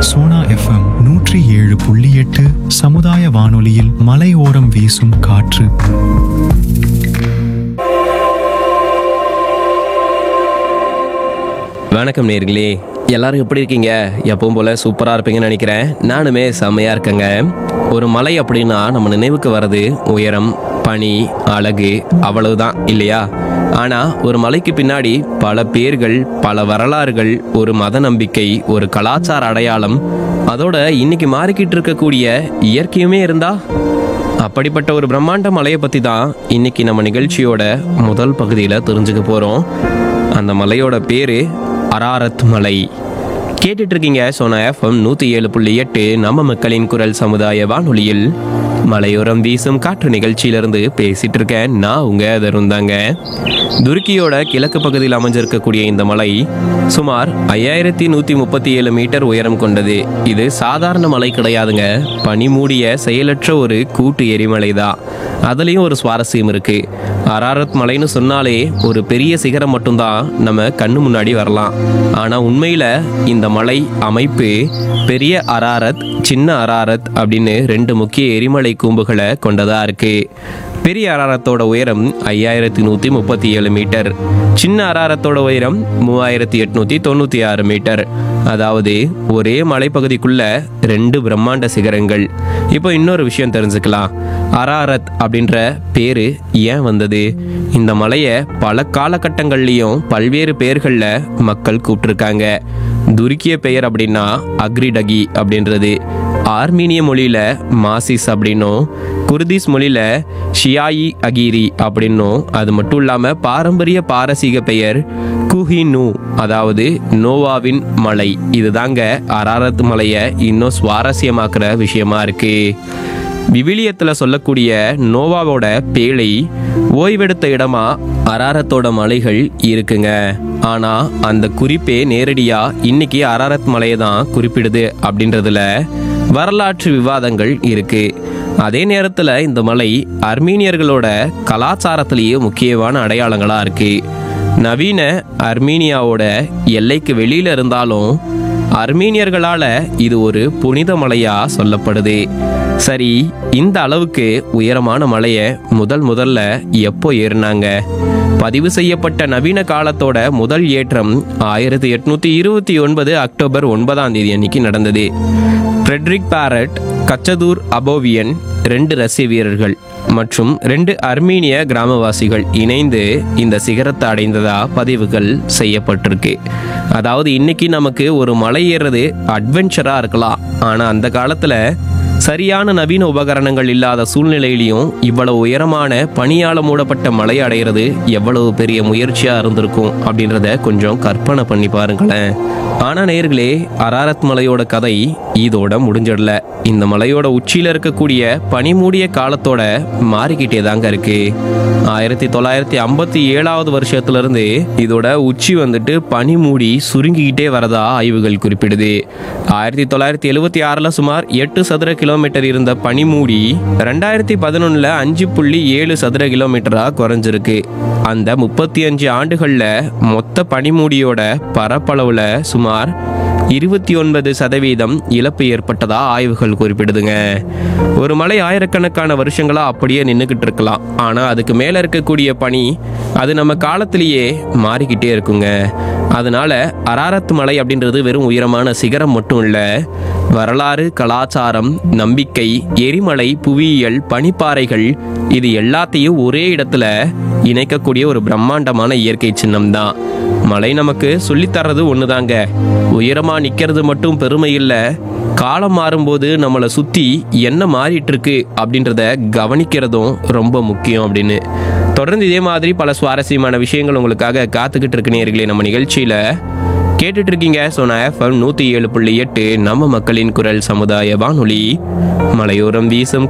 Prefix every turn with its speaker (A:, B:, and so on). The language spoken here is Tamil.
A: சோனா எஃப்எம் நூற்றி ஏழு புள்ளி எட்டு சமுதாய வானொலியில் மலையோரம் வீசும் காற்று
B: வணக்கம் நேர்களே எல்லாரும் எப்படி இருக்கீங்க எப்பவும் போல சூப்பராக இருப்பீங்கன்னு நினைக்கிறேன் நானுமே செம்மையாக இருக்கேங்க ஒரு மலை அப்படின்னா நம்ம நினைவுக்கு வர்றது உயரம் பனி அழகு அவ்வளவுதான் இல்லையா ஆனால் ஒரு மலைக்கு பின்னாடி பல பேர்கள் பல வரலாறுகள் ஒரு மத நம்பிக்கை ஒரு கலாச்சார அடையாளம் அதோட இன்னைக்கு மாறிக்கிட்டு இருக்கக்கூடிய இயற்கையுமே இருந்தா அப்படிப்பட்ட ஒரு பிரம்மாண்ட மலையை பற்றி தான் இன்னைக்கு நம்ம நிகழ்ச்சியோட முதல் பகுதியில் தெரிஞ்சுக்க போகிறோம் அந்த மலையோட பேரு அராரத் மலை கேட்டுட்டு இருக்கீங்க சோனா எஃப்எம் நூற்றி ஏழு புள்ளி எட்டு நம்ம மக்களின் குரல் சமுதாய வானொலியில் மலையோரம் வீசும் காற்று நிகழ்ச்சியிலிருந்து பேசிட்டு இருக்கேன் நான் உங்க தருந்தாங்க துருக்கியோட கிழக்கு பகுதியில் அமைஞ்சிருக்கக்கூடிய இந்த மலை சுமார் ஐயாயிரத்தி நூற்றி முப்பத்தி ஏழு மீட்டர் உயரம் கொண்டது இது சாதாரண மலை கிடையாதுங்க பனி மூடிய செயலற்ற ஒரு கூட்டு எரிமலை தான் அதுலேயும் ஒரு சுவாரஸ்யம் இருக்கு அராரத் மலைன்னு சொன்னாலே ஒரு பெரிய சிகரம் மட்டும்தான் நம்ம கண்ணு முன்னாடி வரலாம் ஆனால் உண்மையில் இந்த மலை அமைப்பு பெரிய அராரத் சின்ன அராரத் அப்படின்னு ரெண்டு முக்கிய எரிமலை கூம்புகளை கொண்டதா இருக்கு பெரிய அராரத்தோட உயரம் ஐயாயிரத்தி நூற்றி முப்பத்தி ஏழு மீட்டர் சின்ன அராரத்தோட உயரம் மூவாயிரத்தி எட்நூற்றி தொண்ணூற்றி ஆறு மீட்டர் அதாவது ஒரே மலைப்பகுதிக்குள்ள ரெண்டு பிரம்மாண்ட சிகரங்கள் இப்போ இன்னொரு விஷயம் தெரிஞ்சுக்கலாம் அராரத் அப்படின்ற பேரு ஏன் வந்தது இந்த மலையை பல காலகட்டங்கள்லையும் பல்வேறு பெயர்களில் மக்கள் கூப்பிட்டுருக்காங்க துருக்கிய பெயர் அப்படின்னா அக்ரிடகி அப்படின்றது ஆர்மீனிய மொழியில மாசிஸ் அப்படின்னும் குர்திஸ் மொழியில ஷியாயி அகீரி அப்படின்னும் அது மட்டும் இல்லாம பாரம்பரிய பாரசீக பெயர் குஹினு அதாவது நோவாவின் மலை இதுதாங்க அராரத் மலையை இன்னும் சுவாரஸ்யமாக்குற விஷயமா இருக்கு விவிலியத்துல சொல்லக்கூடிய நோவாவோட பேழை ஓய்வெடுத்த இடமா அராரத்தோட மலைகள் இருக்குங்க ஆனா அந்த குறிப்பே நேரடியா இன்னைக்கு அராரத் மலையை தான் குறிப்பிடுது அப்படின்றதுல வரலாற்று விவாதங்கள் இருக்கு அதே நேரத்துல இந்த மலை அர்மீனியர்களோட கலாச்சாரத்திலேயே முக்கியமான அடையாளங்களா இருக்கு நவீன அர்மீனியாவோட எல்லைக்கு வெளியில இருந்தாலும் அர்மீனியர்களால இது ஒரு புனித மலையா சொல்லப்படுது சரி இந்த அளவுக்கு உயரமான மலையை முதல் முதல்ல எப்போ ஏறினாங்க பதிவு செய்யப்பட்ட நவீன காலத்தோட முதல் ஏற்றம் ஆயிரத்தி எட்நூத்தி இருபத்தி ஒன்பது அக்டோபர் ஒன்பதாம் தேதி அன்னைக்கு நடந்தது ஃப்ரெட்ரிக் பாரட் கச்சதூர் அபோவியன் ரெண்டு ரஷ்ய வீரர்கள் மற்றும் ரெண்டு அர்மீனிய கிராமவாசிகள் இணைந்து இந்த சிகரத்தை அடைந்ததா பதிவுகள் செய்யப்பட்டிருக்கு அதாவது இன்னைக்கு நமக்கு ஒரு மலை ஏறுறது அட்வென்ச்சரா இருக்கலாம் ஆனா அந்த காலத்துல சரியான நவீன உபகரணங்கள் இல்லாத சூழ்நிலையிலையும் இவ்வளவு உயரமான பனியால மூடப்பட்ட மலை அடைகிறது எவ்வளவு பெரிய முயற்சியா இருந்திருக்கும் அப்படின்றத கொஞ்சம் கற்பனை பண்ணி பாருங்களேன் ஆனா நேர்களே அராரத் மலையோட கதை இதோட முடிஞ்சிடல இந்த மலையோட உச்சியில இருக்கக்கூடிய பனிமூடிய காலத்தோட மாறிக்கிட்டே தாங்க இருக்கு ஆயிரத்தி தொள்ளாயிரத்தி ஐம்பத்தி ஏழாவது வருஷத்துல இருந்து இதோட உச்சி வந்துட்டு பனி மூடி சுருங்கிக்கிட்டே வரதா ஆய்வுகள் குறிப்பிடுது ஆயிரத்தி தொள்ளாயிரத்தி எழுவத்தி ஆறுல சுமார் எட்டு சதுர கிலோமீட்டர் இருந்த பனிமூடி ரெண்டாயிரத்தி பதினொன்னுல அஞ்சு புள்ளி ஏழு சதுர கிலோமீட்டரா குறைஞ்சிருக்கு அந்த முப்பத்தி அஞ்சு ஆண்டுகள்ல மொத்த பனிமூடியோட பரப்பளவுல சுமார் இருபத்தி ஒன்பது சதவீதம் இழப்பு ஏற்பட்டதா ஆய்வுகள் குறிப்பிடுதுங்க ஒரு மலை ஆயிரக்கணக்கான வருஷங்களா அப்படியே நின்றுக்கிட்டு இருக்கலாம் ஆனா அதுக்கு மேல இருக்கக்கூடிய பனி அது நம்ம காலத்திலேயே மாறிக்கிட்டே இருக்குங்க அதனால அராரத் மலை அப்படின்றது வெறும் உயரமான சிகரம் மட்டும் இல்ல வரலாறு கலாச்சாரம் நம்பிக்கை எரிமலை புவியியல் பனிப்பாறைகள் இது எல்லாத்தையும் ஒரே இடத்துல இணைக்கக்கூடிய ஒரு பிரம்மாண்டமான இயற்கை சின்னம் தான் மலை நமக்கு சொல்லித்தர்றது ஒண்ணுதாங்க உயரமா நிக்கிறது மட்டும் பெருமை இல்ல காலம் மாறும்போது நம்மளை சுத்தி என்ன மாறிட்டு இருக்கு அப்படின்றத கவனிக்கிறதும் ரொம்ப முக்கியம் அப்படின்னு தொடர்ந்து இதே மாதிரி பல சுவாரஸ்யமான விஷயங்கள் உங்களுக்காக காத்துக்கிட்டு இருக்கு நேயர்களே நம்ம நிகழ்ச்சியில கேட்டுட்டு இருக்கீங்க சோனா எஃப்எம் நூத்தி ஏழு புள்ளி எட்டு நம்ம மக்களின் குரல் சமுதாய வானொலி மலையோரம் வீசும்